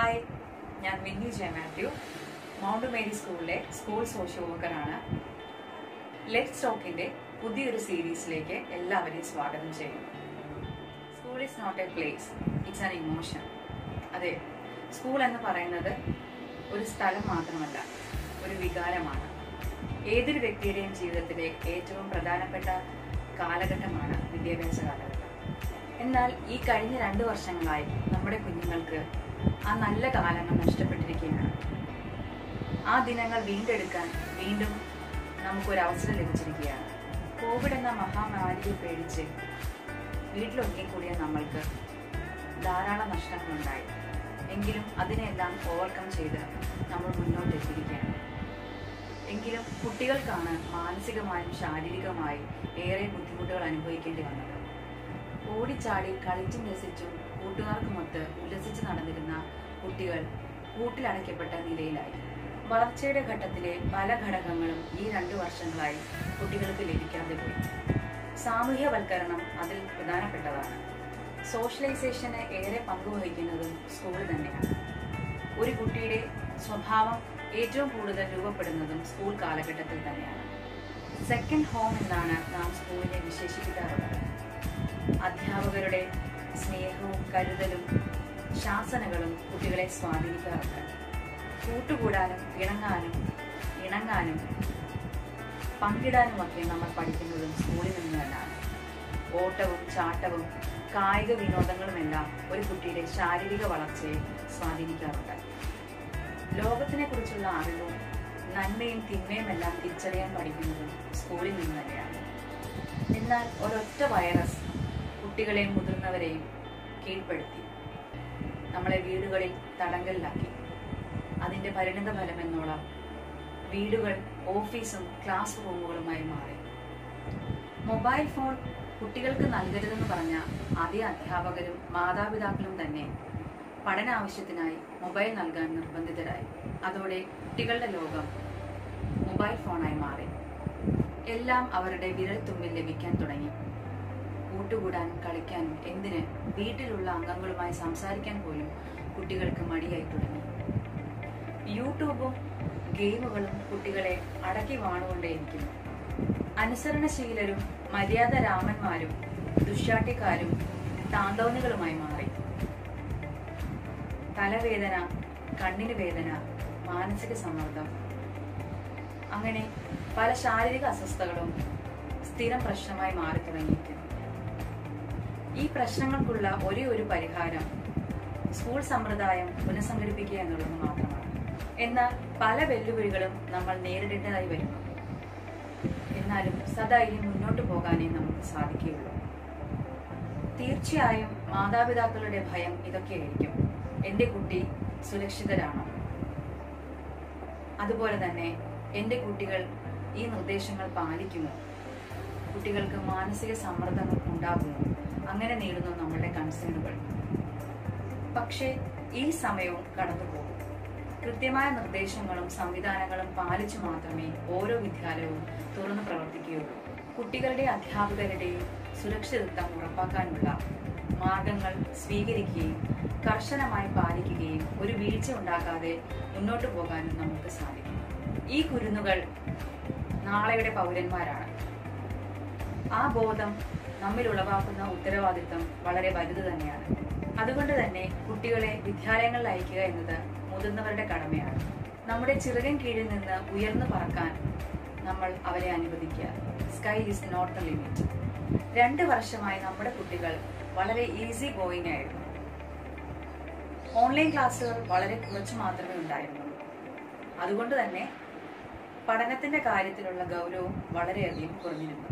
hi ഞാൻ Minni J Mathew Mount Mary സ്കൂളിലെ school social വർക്കറാണ് ലെറ്റ് സ്റ്റോക്കിന്റെ പുതിയൊരു സീരീസിലേക്ക് എല്ലാവരെയും സ്വാഗതം ചെയ്യുന്നു school is not a place it's an emotion അതെ സ്കൂൾ എന്ന് പറയുന്നത് ഒരു സ്ഥലം മാത്രമല്ല ഒരു വികാരമാണ് ഏതൊരു വ്യക്തിയുടെയും ജീവിതത്തിലെ ഏറ്റവും പ്രധാനപ്പെട്ട കാലഘട്ടമാണ് വിദ്യാഭ്യാസ കാലഘട്ടം എന്നാൽ ഈ കഴിഞ്ഞ രണ്ട് വർഷങ്ങളായി നമ്മുടെ കുഞ്ഞുങ്ങൾക്ക് ആ നല്ല കാലങ്ങൾ നഷ്ടപ്പെട്ടിരിക്കുകയാണ് ആ ദിനങ്ങൾ വീണ്ടെടുക്കാൻ വീണ്ടും നമുക്കൊരു അവസരം ലഭിച്ചിരിക്കുകയാണ് കോവിഡ് എന്ന മഹാമാരിയെ പേടിച്ച് വീട്ടിലൊതുങ്ങിക്കൂടിയ നമ്മൾക്ക് ധാരാളം നഷ്ടങ്ങളുണ്ടായി എങ്കിലും അതിനെല്ലാം ഓവർകം ചെയ്ത് നമ്മൾ മുന്നോട്ട് എത്തിയിരിക്കുകയാണ് എങ്കിലും കുട്ടികൾക്കാണ് മാനസികമായും ശാരീരികമായും ഏറെ ബുദ്ധിമുട്ടുകൾ അനുഭവിക്കേണ്ടി വന്നത് ഓടിച്ചാടി കളിച്ചും രസിച്ചും കൂട്ടുകാർക്കുമൊത്ത് ഉല്ലസിച്ച് നടന്നിരുന്ന കുട്ടികൾ കൂട്ടിലടയ്ക്കപ്പെട്ട നിലയിലായി വളർച്ചയുടെ ഘട്ടത്തിലെ പല ഘടകങ്ങളും ഈ രണ്ടു വർഷങ്ങളായി കുട്ടികൾക്ക് ലഭിക്കാതെ പോയി സാമൂഹ്യവൽക്കരണം അതിൽ പ്രധാനപ്പെട്ടതാണ് സോഷ്യലൈസേഷന് ഏറെ പങ്കുവഹിക്കുന്നതും സ്കൂൾ തന്നെയാണ് ഒരു കുട്ടിയുടെ സ്വഭാവം ഏറ്റവും കൂടുതൽ രൂപപ്പെടുന്നതും സ്കൂൾ കാലഘട്ടത്തിൽ തന്നെയാണ് സെക്കൻഡ് ഹോം എന്നാണ് നാം സ്കൂളിനെ വിശേഷിപ്പിക്കാറുള്ളത് അധ്യാപകരുടെ സ്നേഹവും കരുതലും ശാസനകളും കുട്ടികളെ സ്വാധീനിക്കാറുണ്ട് കൂട്ടുകൂടാനും ഇണങ്ങാനും ഇണങ്ങാനും പങ്കിടാനുമൊക്കെ നമ്മൾ പഠിക്കുന്നതും സ്കൂളിൽ നിന്ന് തന്നെയാണ് ഓട്ടവും ചാട്ടവും കായിക വിനോദങ്ങളുമെല്ലാം ഒരു കുട്ടിയുടെ ശാരീരിക വളർച്ചയെ സ്വാധീനിക്കാറുണ്ട് ലോകത്തിനെ കുറിച്ചുള്ള അറിവും നന്മയും തിന്മയും എല്ലാം തിരിച്ചറിയാൻ പഠിക്കുന്നതും സ്കൂളിൽ നിന്ന് തന്നെയാണ് എന്നാൽ ഒരൊറ്റ വൈറസ് കുട്ടികളെയും മുതിർന്നവരെയും കീഴ്പ്പെടുത്തി നമ്മളെ വീടുകളിൽ തടങ്കലിലാക്കി അതിന്റെ പരിണിത ഫലം എന്നോളം വീടുകൾ ഓഫീസും ക്ലാസ് റൂമുകളുമായി മാറി മൊബൈൽ ഫോൺ കുട്ടികൾക്ക് നൽകരുതെന്ന് പറഞ്ഞ അതേ അധ്യാപകരും മാതാപിതാക്കളും തന്നെ പഠന ആവശ്യത്തിനായി മൊബൈൽ നൽകാൻ നിർബന്ധിതരായി അതോടെ കുട്ടികളുടെ ലോകം മൊബൈൽ ഫോണായി മാറി എല്ലാം അവരുടെ വിരൽത്തുമ്പിൽ ലഭിക്കാൻ തുടങ്ങി കൂട്ടുകൂടാനും കളിക്കാനും എന്തിന് വീട്ടിലുള്ള അംഗങ്ങളുമായി സംസാരിക്കാൻ പോലും കുട്ടികൾക്ക് മടിയായി തുടങ്ങി യൂട്യൂബും ഗെയിമുകളും കുട്ടികളെ അടക്കി വാണുകൊണ്ടേയിരിക്കുന്നു അനുസരണശീലരും മര്യാദ രാമന്മാരും ദുശാട്ടിക്കാരും താന്തോന്നികളുമായി മാറി തലവേദന കണ്ണിന് വേദന മാനസിക സമ്മർദ്ദം അങ്ങനെ പല ശാരീരിക അസ്വസ്ഥതകളും സ്ഥിരം പ്രശ്നമായി മാറി തുടങ്ങിയിരിക്കുന്നു ഈ പ്രശ്നങ്ങൾക്കുള്ള ഒരേ ഒരു പരിഹാരം സ്കൂൾ സമ്പ്രദായം പുനഃസംഘടിപ്പിക്കുക എന്നുള്ളത് മാത്രമാണ് എന്നാൽ പല വെല്ലുവിളികളും നമ്മൾ നേരിടേണ്ടതായി വരുന്നു എന്നാലും സധൈര്യം മുന്നോട്ട് പോകാനേ നമുക്ക് സാധിക്കുകയുള്ളൂ തീർച്ചയായും മാതാപിതാക്കളുടെ ഭയം ഇതൊക്കെയായിരിക്കും എൻ്റെ കുട്ടി സുരക്ഷിതരാണോ അതുപോലെ തന്നെ എൻ്റെ കുട്ടികൾ ഈ നിർദ്ദേശങ്ങൾ പാലിക്കുമോ കുട്ടികൾക്ക് മാനസിക സമ്മർദ്ദങ്ങൾ ഉണ്ടാകുമോ അങ്ങനെ നേടുന്നു നമ്മളുടെ കൺസേണുകൾ പക്ഷേ ഈ സമയവും കടന്നുപോകും കൃത്യമായ നിർദ്ദേശങ്ങളും സംവിധാനങ്ങളും പാലിച്ചു മാത്രമേ ഓരോ വിദ്യാലയവും തുറന്നു പ്രവർത്തിക്കുകയുള്ളൂ കുട്ടികളുടെ അധ്യാപകരുടെയും സുരക്ഷിതത്വം ഉറപ്പാക്കാനുള്ള മാർഗങ്ങൾ സ്വീകരിക്കുകയും കർശനമായി പാലിക്കുകയും ഒരു വീഴ്ച ഉണ്ടാകാതെ മുന്നോട്ടു പോകാനും നമുക്ക് സാധിക്കും ഈ കുരുന്നുകൾ നാളെയുടെ പൗരന്മാരാണ് ആ ബോധം നമ്മിൽ ഉളവാക്കുന്ന ഉത്തരവാദിത്വം വളരെ വലുത് തന്നെയാണ് അതുകൊണ്ട് തന്നെ കുട്ടികളെ വിദ്യാലയങ്ങളിൽ അയക്കുക എന്നത് മുതിർന്നവരുടെ കടമയാണ് നമ്മുടെ ചിറകൻ കീഴിൽ നിന്ന് ഉയർന്നു പറക്കാൻ നമ്മൾ അവരെ അനുവദിക്കുക sky is not the limit രണ്ട് വർഷമായി നമ്മുടെ കുട്ടികൾ വളരെ ഈസി ഗോയിങ് ആയിരുന്നു ഓൺലൈൻ ക്ലാസ്സുകൾ വളരെ കുറച്ച് മാത്രമേ ഉണ്ടായിരുന്നുള്ളൂ അതുകൊണ്ട് തന്നെ പഠനത്തിന്റെ കാര്യത്തിലുള്ള ഗൗരവം വളരെയധികം കുറഞ്ഞിരുന്നു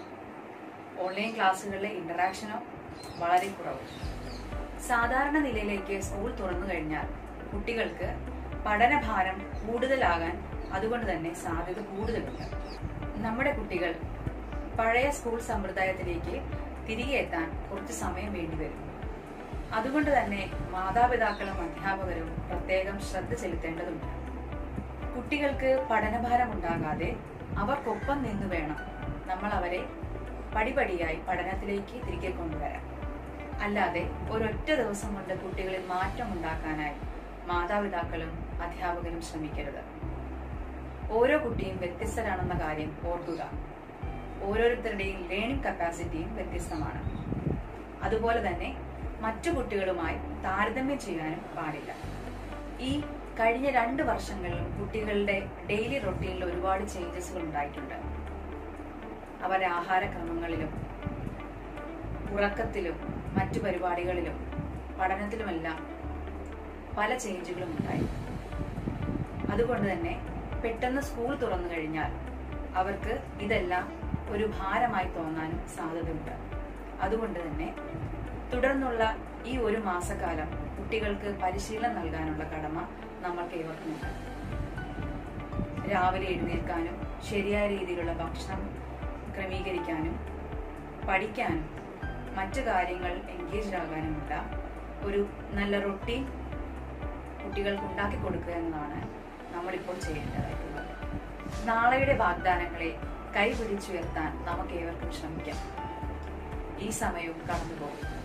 ഓൺലൈൻ ക്ലാസ്സുകളിലെ ഇന്ററാക്ഷനോ വളരെ കുറവ് സാധാരണ നിലയിലേക്ക് സ്കൂൾ തുറന്നു കഴിഞ്ഞാൽ കുട്ടികൾക്ക് പഠനഭാരം കൂടുതലാകാൻ അതുകൊണ്ട് തന്നെ സാധ്യത കൂടുതലുണ്ട് നമ്മുടെ കുട്ടികൾ പഴയ സ്കൂൾ സമ്പ്രദായത്തിലേക്ക് തിരികെ എത്താൻ കുറച്ച് സമയം വേണ്ടിവരും അതുകൊണ്ട് തന്നെ മാതാപിതാക്കളും അധ്യാപകരും പ്രത്യേകം ശ്രദ്ധ ചെലുത്തേണ്ടതുണ്ട് കുട്ടികൾക്ക് പഠനഭാരം ഉണ്ടാകാതെ അവർക്കൊപ്പം നിന്ന് വേണം നമ്മൾ അവരെ പടിപടിയായി പഠനത്തിലേക്ക് തിരികെ കൊണ്ടുവരാൻ അല്ലാതെ ഒരൊറ്റ ദിവസം കൊണ്ട് കുട്ടികളിൽ മാറ്റം ഉണ്ടാക്കാനായി മാതാപിതാക്കളും അധ്യാപകരും ശ്രമിക്കരുത് ഓരോ കുട്ടിയും വ്യത്യസ്തരാണെന്ന കാര്യം ഓർക്കുക ഓരോരുത്തരുടെയും ലേണിംഗ് കപ്പാസിറ്റിയും വ്യത്യസ്തമാണ് അതുപോലെ തന്നെ മറ്റു കുട്ടികളുമായി താരതമ്യം ചെയ്യാനും പാടില്ല ഈ കഴിഞ്ഞ രണ്ട് വർഷങ്ങളിലും കുട്ടികളുടെ ഡെയിലി റൊട്ടീനിൽ ഒരുപാട് ചേഞ്ചസുകൾ ഉണ്ടായിട്ടുണ്ട് അവരുടെ ആഹാരക്രമങ്ങളിലും ഉറക്കത്തിലും മറ്റു പരിപാടികളിലും പഠനത്തിലുമെല്ലാം പല ചേഞ്ചുകളും ഉണ്ടായി അതുകൊണ്ട് തന്നെ പെട്ടെന്ന് സ്കൂൾ തുറന്നു കഴിഞ്ഞാൽ അവർക്ക് ഇതെല്ലാം ഒരു ഭാരമായി തോന്നാനും സാധ്യതയുണ്ട് അതുകൊണ്ട് തന്നെ തുടർന്നുള്ള ഈ ഒരു മാസക്കാലം കുട്ടികൾക്ക് പരിശീലനം നൽകാനുള്ള കടമ നമ്മൾക്ക് ഏവർക്കുമുണ്ട് രാവിലെ എഴുന്നേൽക്കാനും ശരിയായ രീതിയിലുള്ള ഭക്ഷണം ക്രമീകരിക്കാനും പഠിക്കാനും മറ്റു കാര്യങ്ങൾ എൻഗേജ്ഡ് ആകാനുമുള്ള ഒരു നല്ല റൊട്ടീൻ കുട്ടികൾക്ക് ഉണ്ടാക്കി കൊടുക്കുക എന്നതാണ് നമ്മളിപ്പോൾ ചെയ്യേണ്ടതായിട്ടുള്ളത് നാളെയുടെ വാഗ്ദാനങ്ങളെ കൈപിടിച്ചുയർത്താൻ നമുക്ക് ഏവർക്കും ശ്രമിക്കാം ഈ സമയവും കടന്നുപോകും